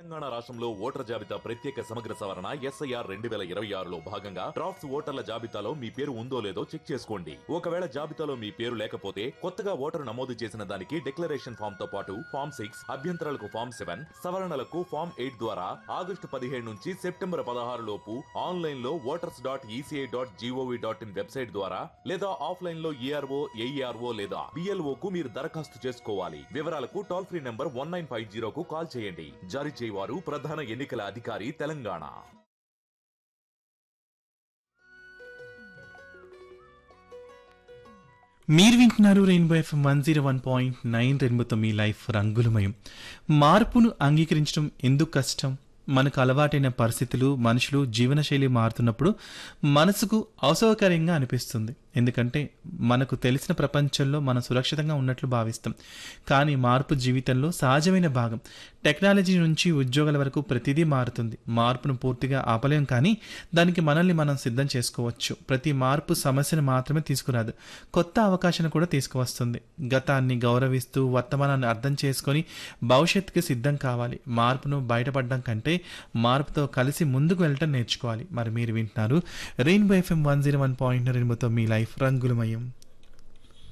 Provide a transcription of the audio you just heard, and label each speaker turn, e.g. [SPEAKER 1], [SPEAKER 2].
[SPEAKER 1] తెలంగాణ రాష్ట్రంలో ఓటర్ జాబితా ప్రత్యేక సమగ్ర సవరణ ఎస్ఐఆర్ రెండు వేల ఇరవై ఆరులో భాగంగా డ్రాఫ్ట్స్ ఓటర్ల జాబితాలో మీ పేరు ఉందో లేదో చెక్ చేసుకోండి ఒకవేళ జాబితాలో మీ పేరు లేకపోతే కొత్తగా ఓటరు నమోదు చేసిన దానికి డిక్లరేషన్ ఫామ్ తో పాటు ఫామ్ సిక్స్ అభ్యంతరాలకు ఫామ్ సెవెన్ సవరణలకు ఫామ్ ఎయిట్ ద్వారా ఆగస్టు పదిహేడు నుంచి సెప్టెంబర్ పదహారు లోపు ఆన్లైన్ లో voters dot ECI dot G O V dot in website ద్వారా లేదా ఆఫ్లైన్ లో ఈఆర్ఓ ఏఈఆర్ఓ లేదా బిఎల్ఓ కు మీరు దరఖాస్తు చేసుకోవాలి వివరాలకు toll free number one nine five జీరోకు కాల్ చేయండి జారీ చేయవారు ప్రధాన ఎన్నికల అధికారి తెలంగాణ
[SPEAKER 2] మీరు వింటున్నారు rainbow FM one zero one point nine రెయిన్బోతో మీ లైఫ్ రంగులమయం మార్పును అంగీకరించడం ఎందుకు కష్టం మనకు అలవాటైన పరిస్థితులు మనుషులు జీవనశైలి మారుతున్నప్పుడు మనసుకు అసౌకర్యంగా అనిపిస్తుంది ఎందుకంటే మనకు తెలిసిన ప్రపంచంలో మనం సురక్షితంగా ఉన్నట్లు భావిస్తాం కానీ మార్పు జీవితంలో సహజమైన భాగం టెక్నాలజీ నుంచి ఉద్యోగాల వరకు ప్రతిదీ మారుతుంది మార్పును పూర్తిగా ఆపలేం కానీ దానికి మనల్ని మనం సిద్ధం చేసుకోవచ్చు ప్రతి మార్పు సమస్యను మాత్రమే తీసుకురాదు కొత్త అవకాశాన్ని కూడా తీసుకువస్తుంది గతాన్ని గౌరవిస్తూ వర్తమానాన్ని అర్థం చేసుకొని భవిష్యత్తుకి సిద్ధం కావాలి మార్పును బయటపడడం కంటే మార్పుతో కలిసి ముందుకు వెళ్ళటం నేర్చుకోవాలి మరి మీరు వింటున్నారు rainbow FM one zero one point రెయిన్బోతో మీ లైఫ్ రంగులమయం